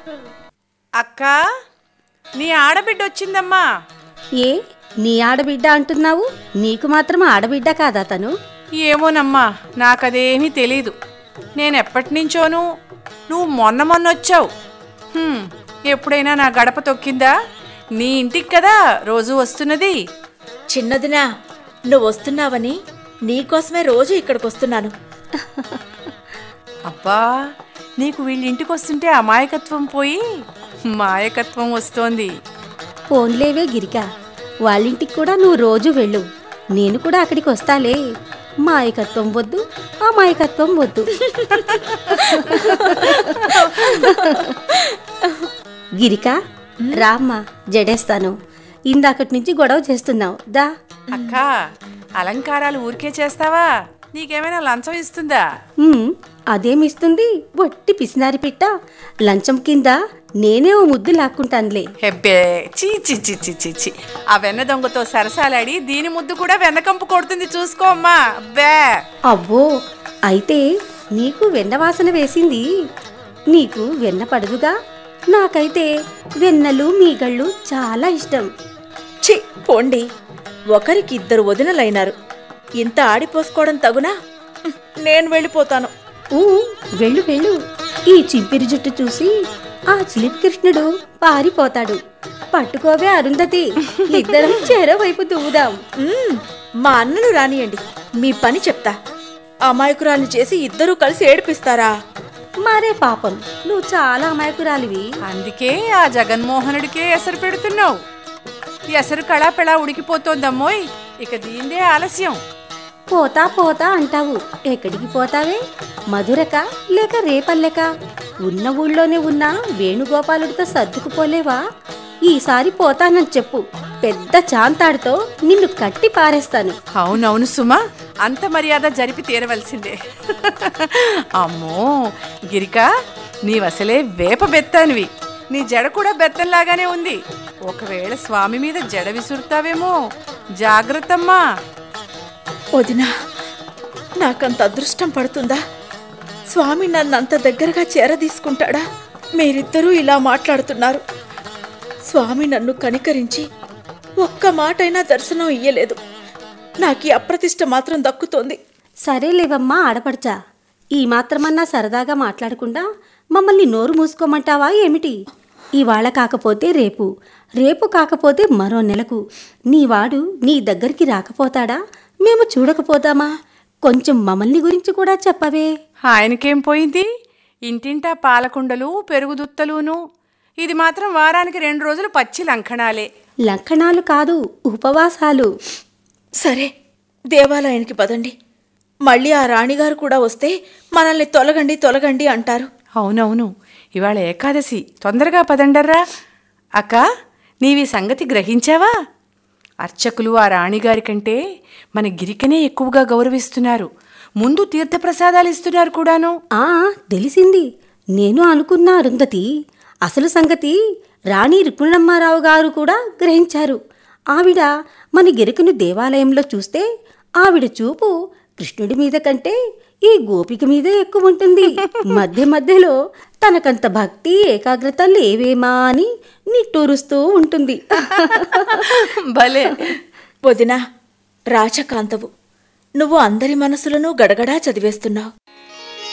అక్క నీ ఆడబిడ్డ వచ్చిందమ్మా ఏ నీ ఆడబిడ్డ అంటున్నావు నీకు మాత్రం ఆడబిడ్డ కాదా తను ఏమోనమ్మా నాకదేమీ తెలీదు నేను ఎప్పటి నుంచోను నువ్వు మొన్న మొన్న వచ్చావు హ్మ్, ఎప్పుడైనా నా గడప తొక్కిందా నీ ఇంటికి కదా రోజు వస్తున్నది చిన్నదినా నువ్వు వస్తున్నావని నీకోసమే రోజు ఇక్కడికి వస్తున్నాను అబ్బా నీకు వీళ్ళింటికి వస్తుంటే అమాయకత్వం పోయి మాయకత్వం వస్తోంది ఫోన్లేవే గిరిక వాళ్ళింటికి కూడా నువ్వు రోజు వెళ్ళు నేను కూడా అక్కడికి వస్తాలే మాయకత్వం వద్దు అమాయకత్వం వద్దు గిరిక రామ్మా జడేస్తాను ఇందాకటి నుంచి గొడవ చేస్తున్నావు దా అక్క అలంకారాలు ఊరికే చేస్తావా నీకేమైనా లంచం ఇస్తుందా ఉమ్, అదేమిస్తుంది వట్టి పిసినారి పిట్ట లంచం కింద నేనే ఓ ముద్దు లాక్కుంటానులే హెబ్బే చీ చీ చీ చీ చీ చీ ఆ వెన్న దొంగతో సరసాలాడి దీని ముద్దు కూడా వెన్నకంపు కొడుతుంది చూసుకో అమ్మా బే అవ్వో అయితే నీకు వెన్న వాసన వేసింది నీకు వెన్న పడదుగా నాకైతే వెన్నలు మీగళ్ళు చాలా ఇష్టం చి పోండి ఒకరికి ఇద్దరు వదినలైనారు ఇంత ఆడిపోసుకోవడం తగునా హ్మ్, నేను వెళ్ళిపోతాను ఊ వెళ్ళు వెళ్ళు ఈ చింపిరి జుట్టు చూసి ఆ చిలిపి కృష్ణుడు పారిపోతాడు పట్టుకోవే అరుంధతి ఇద్దరం చెరో వైపు దువ్వుదాం మ్మ్, మా అన్నను రానియండి మీ పని చెప్తా అమాయకురాల్ని చేసి ఇద్దరూ కలిసి ఏడిపిస్తారా మరే పాపం నువ్వు చాలా అమాయకురాలివి అందుకే ఆ జగన్మోహనుడికే ఎసరు పెడుతున్నావు ఎసరు కళాపెళా ఉడికిపోతోందమ్మోయ్ ఇక దీందే ఆలస్యం పోతా పోతా అంటావు ఎక్కడికి పోతావే మధురక లేక రేపల్లెక ఉన్న ఊళ్ళోనే ఉన్న వేణుగోపాలుడితో సర్దుకుపోలేవా ఈసారి పోతానని చెప్పు పెద్ద చాంతాడుతో నిన్ను కట్టి పారేస్తాను అవునవును సుమా అంత మర్యాద జరిపి తీరవలసిందే అమ్మో గిరిక నీవసలే వేప బెత్తానివి నీ జడ కూడా బెత్తంలాగానే ఉంది ఒకవేళ స్వామి మీద జడ విసురుతావేమో జాగ్రత్తమ్మా వదినా నాకంత అదృష్టం పడుతుందా స్వామి నన్ను అంత దగ్గరగా చేరదీసుకుంటాడా మీరిద్దరూ ఇలా మాట్లాడుతున్నారు స్వామి నన్ను కనికరించి ఒక్క మాటైనా దర్శనం ఇయ్యలేదు నాకు ఈ అప్రతిష్ట మాత్రం దక్కుతోంది సరేలేవమ్మా ఆడపడచా ఈ మాత్రమన్నా సరదాగా మాట్లాడకుండా మమ్మల్ని నోరు మూసుకోమంటావా ఏమిటి ఇవాళ కాకపోతే రేపు రేపు కాకపోతే మరో నెలకు నీవాడు నీ దగ్గరికి రాకపోతాడా మేము చూడకపోతామా కొంచెం మమ్మల్ని గురించి కూడా చెప్పవే ఆయనకేం పోయింది ఇంటింటా పాలకుండలు పెరుగుదుత్తలును ఇది మాత్రం వారానికి రెండు రోజులు పచ్చి లంకణాలే లక్షణాలు కాదు ఉపవాసాలు సరే దేవాలయానికి పదండి మళ్ళీ ఆ రాణిగారు కూడా వస్తే మనల్ని తొలగండి తొలగండి అంటారు అవునవును ఇవాళ ఏకాదశి తొందరగా పదండర్రా అక్క నీవి సంగతి గ్రహించావా అర్చకులు ఆ రాణిగారి కంటే మన గిరికనే ఎక్కువగా గౌరవిస్తున్నారు ముందు తీర్థప్రసాదాలు ఇస్తున్నారు కూడాను ఆ తెలిసింది నేను అనుకున్నా అరుంధతి అసలు సంగతి రాణి రుక్మిణమ్మారావు గారు కూడా గ్రహించారు ఆవిడ మన గిరికను దేవాలయంలో చూస్తే ఆవిడ చూపు కృష్ణుడి మీద కంటే ఈ గోపిక మీదే ఎక్కువ ఉంటుంది మధ్య మధ్యలో తనకంత భక్తి ఏకాగ్రత లేవేమా అని నిట్టూరుస్తూ ఉంటుంది భలే వదినా రాచకాంతవు నువ్వు అందరి మనసులను గడగడా చదివేస్తున్నావు